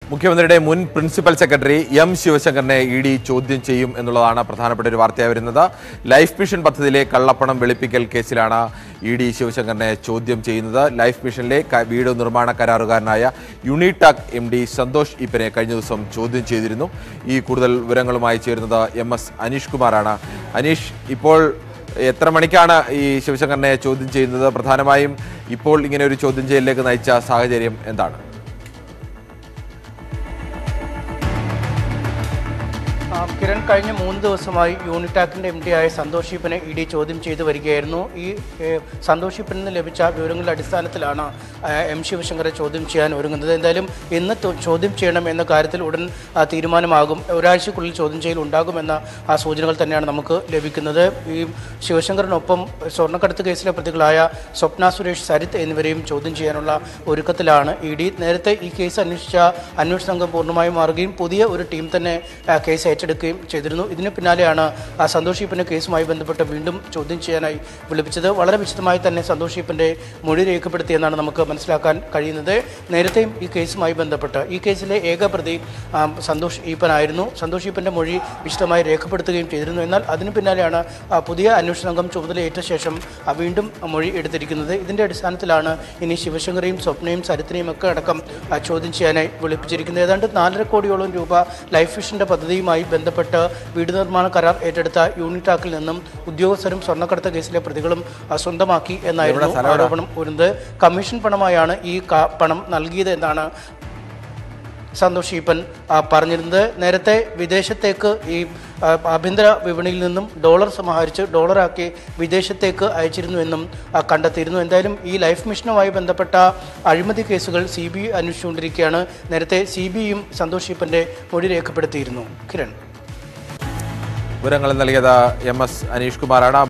മുഖ്യമന്ത്രിയുടെ മുൻ principal secretary M ശിവശങ്കറിനെ ഇ ഡി ചോദ്യം ചെയ്യും എന്നുള്ളതാണ് പ്രധാനപ്പെട്ട ഒരു വാർത്തയായി വരുന്നത് ലൈഫ് മിഷൻ പദ്ധതിയിലെ കള്ളപ്പണം വെളുപ്പിക്കൽ കേസിലാണ് ഇ ഡി ശിവശങ്കറിനെ ചോദ്യം ചെയ്യുന്നത് ലൈഫ് മിഷനിലെ ക- വീട് നിർമ്മാണ കരാറുകാരനായ യൂണിടാക് എം ഡി സന്തോഷ് ഇപ്പനെ കഴിഞ്ഞ ദിവസം ചോദ്യം ചെയ്തിരുന്നു ഈ കൂടുതൽ വിവരങ്ങളുമായി ചേരുന്നത് എം എസ് അനീഷ് കുമാറാണ് അനീഷ് ഇപ്പോൾ എത്ര മണിക്കാണ് ഈ ശിവശങ്കറിനെ ചോദ്യം ചെയ്യുന്നത് പ്രധാനമായും ഇപ്പോൾ ഇങ്ങനെ ഒരു ചോദ്യം ചെയ്യലിലേക്ക് നയിച്ച സാഹചര്യം എന്താണ് ആ, കിരൺ കഴിഞ്ഞ മൂന്ന് ദിവസമായി യൂണിറ്റാക്കിന്റെ എം ഡി ആയ സന്തോഷ് ഈപ്പനെ ഇ ഡി ചോദ്യം ചെയ്തു വരികയായിരുന്നു ഈ ഏ, സന്തോഷ് ഈപ്പനിൽ നിന്ന് ലഭിച്ച വിവരങ്ങളുടെ അടിസ്ഥാനത്തിലാണ് ആ, എം ശിവശങ്കറെ ചോദ്യം ചെയ്യാൻ ഒരുങ്ങുന്നത് എന്തായാലും ഇന്ന് തൊ- ചോദ്യം ചെയ്യണം എന്ന കാര്യത്തിൽ ഉടൻ ആ, തീരുമാനമാകും ഒരാഴ്ചക്കുള്ളിൽ ചോദ്യം ചെയ്യൽ ഉണ്ടാകുമെന്ന ആ സൂചനകൾ തന്നെയാണ് നമുക്ക് ലഭിക്കുന്നത് ഈ ശിവശങ്കറിനൊപ്പം സ്വർണ്ണക്കടത്ത് കേസിലെ പ്രതികളായ സ്വപ്ന സുരേഷ് സരിത്ത് എന്നിവരെയും ചോദ്യം ചെയ്യാനുള്ള ഒരുക്കത്തിലാണ് ഇ ഡി നേരത്തെ ഈ കേസ് അന്വേഷിച്ച അന്വേഷണ സംഘം പൂർണ്ണമായും മാറുകയും പുതിയ ഒരു ടീം തന്നെ ആ, കേസ് ഏറ്റെടുക്കുകയും ചെയ്തിരുന്നു ഇതിന് പിന്നാലെയാണ് ആ, സന്തോഷ് ഈപ്പന്റെ കേസുമായി ബന്ധപ്പെട്ട് വീണ്ടും ചോദ്യം ചെയ്യാനായി വിളിപ്പിച്ചത് വളരെ വിശദമായി തന്നെ സന്തോഷ് ഈപ്പന്റെ മൊഴി രേഖപ്പെടുത്തിയെന്നാണ് നമുക്ക് മനസ്സിലാക്കാൻ കഴിയുന്നത് നേരത്തെയും ഈ കേസുമായി ബന്ധപ്പെട്ട് ഈ കേസിലെ ഏക പ്രതി ആ, സന്തോഷ് ഈപ്പനായിരുന്നു സന്തോഷ് ഈപ്പന്റെ മൊഴി വിശദമായി രേഖപ്പെടുത്തുകയും ചെയ്തിരുന്നു എന്നാൽ അതിന് പിന്നാലെയാണ് ആ, പുതിയ അന്വേഷണ സംഘം ചുമതലയേറ്റ ശേഷം ആ, വീണ്ടും മൊഴി എടുത്തിരിക്കുന്നത് ഇതിന്റെ അടിസ്ഥാനത്തിലാണ് ഇനി ശിവശങ്കറേയും സ്വപ്നയും സരിത്തിനെയും ഒക്കെ അടക്കം ആ, ചോദ്യം ചെയ്യാനായി വിളിപ്പിച്ചിരിക്കുന്നത് ഏതാണ്ട് നാലര കോടിയോളം രൂപ ലൈഫ് മിഷന്റെ പദ്ധതിയുമായി ബന്ധപ്പെട്ട് വീട് നിർമ്മാണ കരാർ ഏറ്റെടുത്ത യൂണിറ്റാക്കിൽ നിന്നും ഉദ്യോഗസ്ഥരും സ്വർണ്ണക്കടത്ത് കേസിലെ പ്രതികളും ആ, സ്വന്തമാക്കി എന്നായിരുന്നു എവിടെ സ്ഥലം എവിടെ? ആരോപണം വരുന്നത് കമ്മീഷൻ പണമായാണ് ഈ ക- പണം നൽകിയത് എന്നാണ് സന്തോഷ് ഈപ്പൻ ആ, പറഞ്ഞിരുന്നത് നേരത്തെ വിദേശത്തേക്ക് ഈ ആ, ആഭ്യന്തര വിപണിയിൽ നിന്നും ഡോളർ സമാഹരിച്ച് ഡോളറാക്കി വിദേശത്തേക്ക് അയച്ചിരുന്നുവെന്നും ആ, കണ്ടെത്തിയിരുന്നു എന്തായാലും ഈ ലൈഫ് മിഷനുമായി ബന്ധപ്പെട്ട അഴിമതി കേസുകൾ സി ബി ഐ അന്വേഷിച്ചുകൊണ്ടിരിക്കുകയാണ് നേരത്തെ സി ബി ഐയും സന്തോഷ് ഈപ്പന്റെ മൊഴി രേഖപ്പെടുത്തിയിരുന്നു കിരൺ വിവരങ്ങൾ നൽകിയത് എം എസ് അനീഷ് കുമാറാണ്